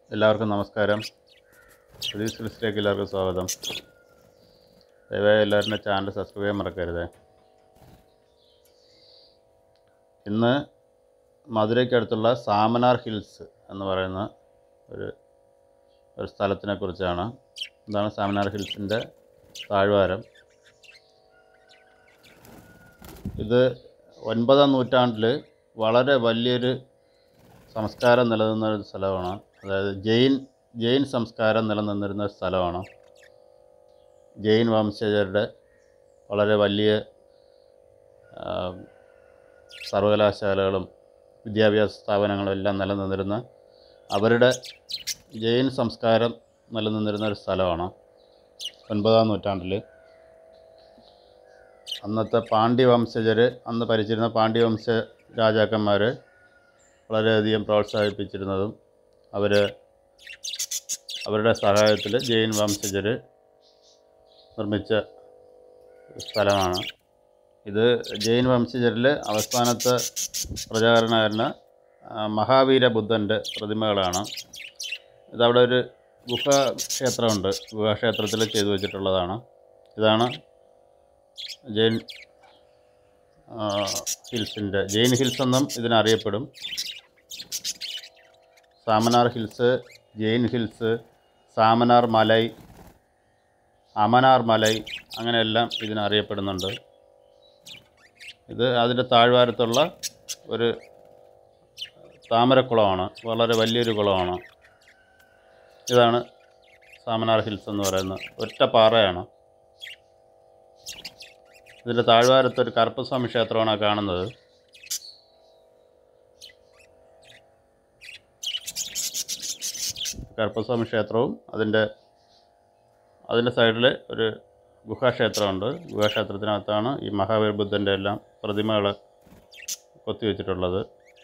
എല്ലാവർക്കും നമസ്കാരം പ്രതീക്ഷ ലിസ്റ്റിലേക്ക് എല്ലാവർക്കും സ്വാഗതം ദയവായി എല്ലാവരും എൻ്റെ ചാനൽ സബ്സ്ക്രൈബ് ചെയ്യാൻ മറക്കരുത് ഇന്ന് മധുരയ്ക്കടുത്തുള്ള സാമനാർ ഹിൽസ് എന്ന് പറയുന്ന ഒരു ഒരു സ്ഥലത്തിനെ കുറിച്ചാണ് ഇതാണ് സാമനാർ ഹിൽസിൻ്റെ താഴ്വാരം ഇത് ഒൻപതാം നൂറ്റാണ്ടിൽ വളരെ വലിയൊരു സംസ്കാരം നിലനിന്ന ഒരു സ്ഥലമാണ് അതായത് ജെയിൻ ജെയിൻ സംസ്കാരം നിലനിന്നിരുന്ന ഒരു സ്ഥലമാണ് ജെയിൻ വംശജരുടെ വളരെ വലിയ ആ, സർവകലാശാലകളും വിദ്യാഭ്യാസ സ്ഥാപനങ്ങളും എല്ലാം നിലനിന്നിരുന്ന അവരുടെ ജെയിൻ സംസ്കാരം നിലനിന്നിരുന്ന ഒരു സ്ഥലമാണ് ഒൻപതാം നൂറ്റാണ്ടിൽ അന്നത്തെ പാണ്ഡ്യവംശജർ അന്ന് ഭരിച്ചിരുന്ന പാണ്ഡ്യവംശ രാജാക്കന്മാർ വളരെയധികം പ്രോത്സാഹിപ്പിച്ചിരുന്നതും അവർ അവരുടെ സഹായത്തിൽ ജെയിൻ വംശജർ നിർമ്മിച്ച സ്ഥലമാണ് ഇത് ജെയിൻ വംശജരിൽ അവസാനത്തെ പ്രചാരണകാരന് മഹാവീര ബുദ്ധൻ്റെ പ്രതിമകളാണ് ഇതവിടെ ഒരു ഗുഹാക്ഷേത്രമുണ്ട് ഗുഹാക്ഷേത്രത്തിൽ ചെയ്തു വെച്ചിട്ടുള്ളതാണ് ഇതാണ് ജെയിൻ ആ, ഹിൽസിൻ്റെ ജെയിൻ ഹിൽസ് എന്നും ഇതിനറിയപ്പെടും സാമനാർ ഹിൽസ് ജെയിൻ ഹിൽസ് സാമനാർ മലൈ അമനാർ മലൈ അങ്ങനെയെല്ലാം ഇതിനറിയപ്പെടുന്നുണ്ട് ഇത് അതിൻ്റെ താഴ്വാരത്തുള്ള ഒരു താമരക്കുളമാണ് വളരെ വലിയൊരു കുളമാണ് ഇതാണ് സാമനാർ ഹിൽസ് എന്ന് പറയുന്നത് ഒറ്റ പാറയാണ് ഇതിൻ്റെ താഴ്വാരത്ത് ഒരു കറുപ്പസ്വാമി ക്ഷേത്രമാണ് ആ കാണുന്നത് കറുപ്പസ്വാമി ക്ഷേത്രവും അതിൻ്റെ അതിൻ്റെ സൈഡിൽ ഒരു ഗുഹാക്ഷേത്രമുണ്ട് ഗുഹാക്ഷേത്രത്തിനകത്താണ് ഈ മഹാവീർ ബുദ്ധൻ്റെ എല്ലാം പ്രതിമകൾ കൊത്തിവെച്ചിട്ടുള്ളത്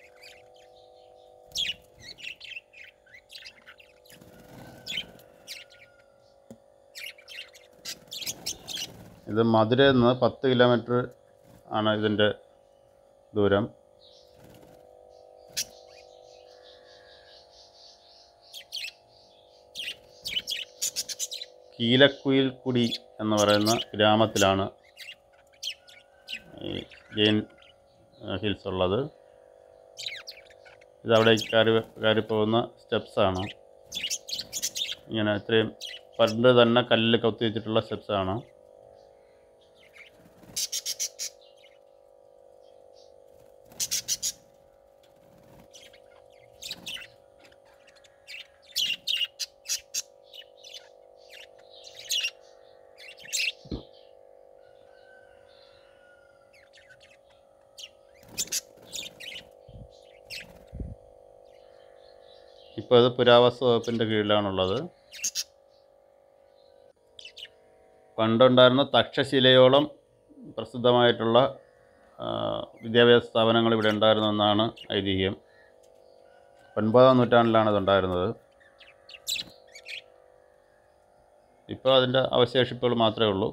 ഇത് മധുരയിൽ നിന്ന് പത്ത് കിലോമീറ്റർ ആണ് ഇതിൻ്റെ ദൂരം കീലക്കുയിൽക്കുടി എന്ന് പറയുന്ന ഗ്രാമത്തിലാണ് ഈ ജെയിൻ ഏഹ്, ഹിൽസ് ഉള്ളത് ഇതവിടെ കയറി കയറി പോകുന്ന സ്റ്റെപ്സാണ് ഇങ്ങനെ ഇത്രയും പണ്ട് തന്നെ കല്ലിൽ കൊത്തി വെച്ചിട്ടുള്ള സ്റ്റെപ്സാണ് ഇപ്പോൾ ഇത് പുരാവസ്തു വകുപ്പിൻ്റെ കീഴിലാണുള്ളത് പണ്ടുണ്ടായിരുന്ന തക്ഷശിലയോളം പ്രസിദ്ധമായിട്ടുള്ള ആ, വിദ്യാഭ്യാസ സ്ഥാപനങ്ങൾ ഇവിടെ ഉണ്ടായിരുന്നു എന്നാണ് ഐതിഹ്യം ഒൻപതാം നൂറ്റാണ്ടിലാണ് ഇതുണ്ടായിരുന്നത് ഇപ്പോൾ അതിൻ്റെ അവശേഷിപ്പുകൾ മാത്രമേ ഉള്ളൂ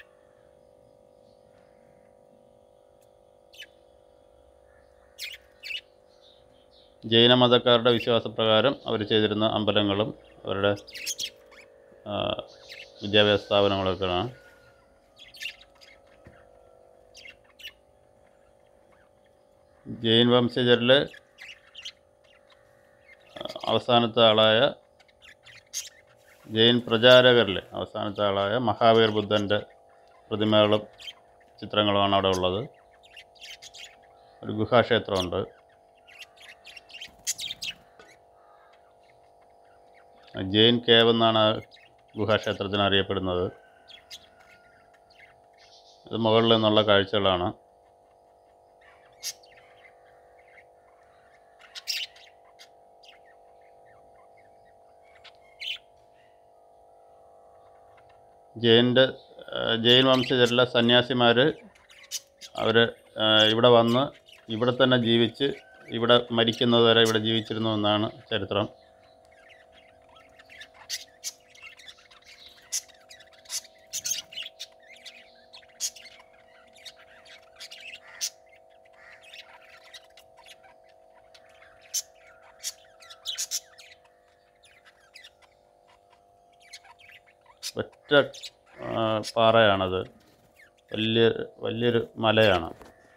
ജൈന മതക്കാരുടെ വിശ്വാസപ്രകാരം അവർ ചെയ്തിരുന്ന അമ്പലങ്ങളും അവരുടെ ആ, വിദ്യാഭ്യാസ സ്ഥാപനങ്ങളൊക്കെയാണ് ജൈൻ വംശജരിൽ അവസാനത്തെ ആളായ ജൈൻ പ്രചാരകരിൽ അവസാനത്തെ ആളായ മഹാവീർ ബുദ്ധൻ്റെ പ്രതിമകളും ചിത്രങ്ങളുമാണ് അവിടെ ഉള്ളത് ഒരു ഗുഹാക്ഷേത്രമുണ്ട് ജെയിൻ കേവ് എന്നാണ് ആ ഗുഹാക്ഷേത്രത്തിന് അറിയപ്പെടുന്നത് ഇത് മുകളിൽ നിന്നുള്ള കാഴ്ചകളാണ് ജെയിൻ്റെ ജെയിൻ വംശജരിലെ സന്യാസിമാർ അവർ ഇവിടെ വന്ന് ഇവിടെ തന്നെ ജീവിച്ച് ഇവിടെ മരിക്കുന്നത് വരെ ഇവിടെ ജീവിച്ചിരുന്നു എന്നാണ് ചരിത്രം ഒറ്റ ആ, പാറയാണത് വലിയ വലിയൊരു മലയാണ്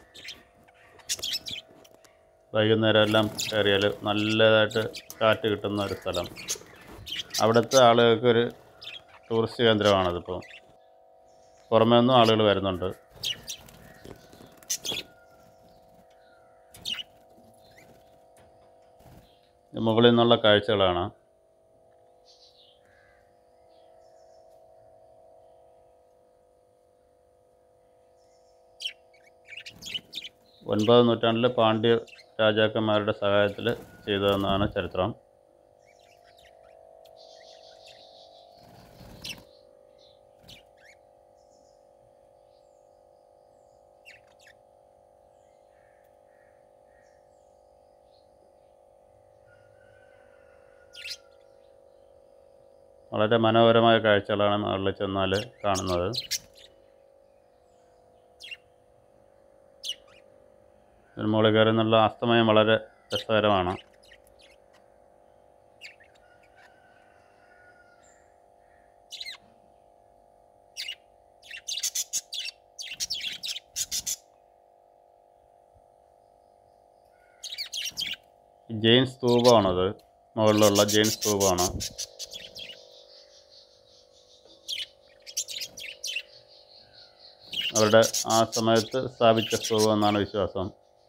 വൈകുന്നേരം എല്ലാം കയറിയാൽ നല്ലതായിട്ട് കാറ്റ് കിട്ടുന്ന ഒരു സ്ഥലം അവിടുത്തെ ആളുകൾക്കൊരു ടൂറിസ്റ്റ് കേന്ദ്രമാണതിപ്പോൾ പുറമേ നിന്നും ആളുകൾ വരുന്നുണ്ട് ഇത് മുകളിൽ നിന്നുള്ള കാഴ്ചകളാണ് ഒൻപതാം നൂറ്റാണ്ടിൽ പാണ്ഡ്യ രാജാക്കന്മാരുടെ സഹായത്തിൽ ചെയ്തതെന്നാണ് ചരിത്രം വളരെ മനോഹരമായ കാഴ്ചകളാണ് മുകളിൽ ചെന്നാൽ കാണുന്നത് ഇതിന് മുകളിൽ കയറി നിന്നുള്ള അസ്തമയം വളരെ രസകരമാണ് ജെയിൻ സ്തൂപമാണത് മുകളിലുള്ള ജെയിൻ സ്തൂപമാണ് അവരുടെ ആ സമയത്ത് സ്ഥാപിച്ച സ്തൂപം എന്നാണ് വിശ്വാസം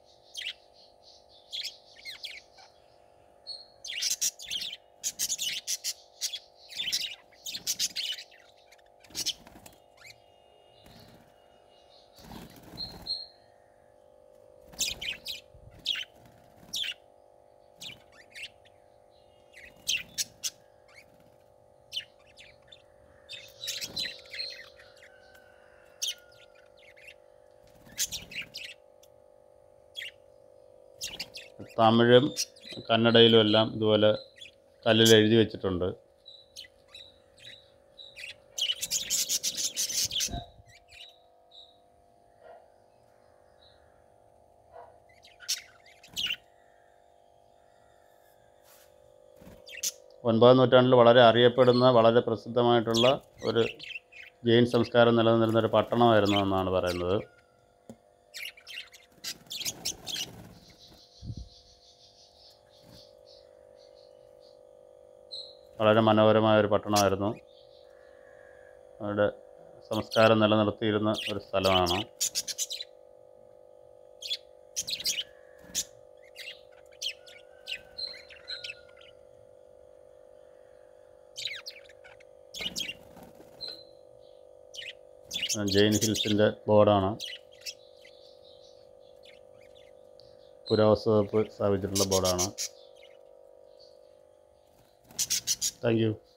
തമിഴും കന്നഡയിലും എല്ലാം ഇതുപോലെ കല്ലിൽ എഴുതി വെച്ചിട്ടുണ്ട് ഒൻപതാം നൂറ്റാണ്ടിൽ വളരെ അറിയപ്പെടുന്ന വളരെ പ്രസിദ്ധമായിട്ടുള്ള ഒരു ജെയിൻ സംസ്കാരം നിലനിന്നിരുന്ന ഒരു പട്ടണമായിരുന്നു എന്നാണ് പറയുന്നത് വളരെ മനോഹരമായ ഒരു പട്ടണമായിരുന്നു അവരുടെ സംസ്കാരം നിലനിർത്തിയിരുന്ന ഒരു സ്ഥലമാണ് ജെയിൻ ഹിൽസിൻ്റെ ബോർഡാണ് പുരാവസ്തു വകുപ്പ് സ്ഥാപിച്ചിട്ടുള്ള ബോർഡാണ് താങ്ക് യു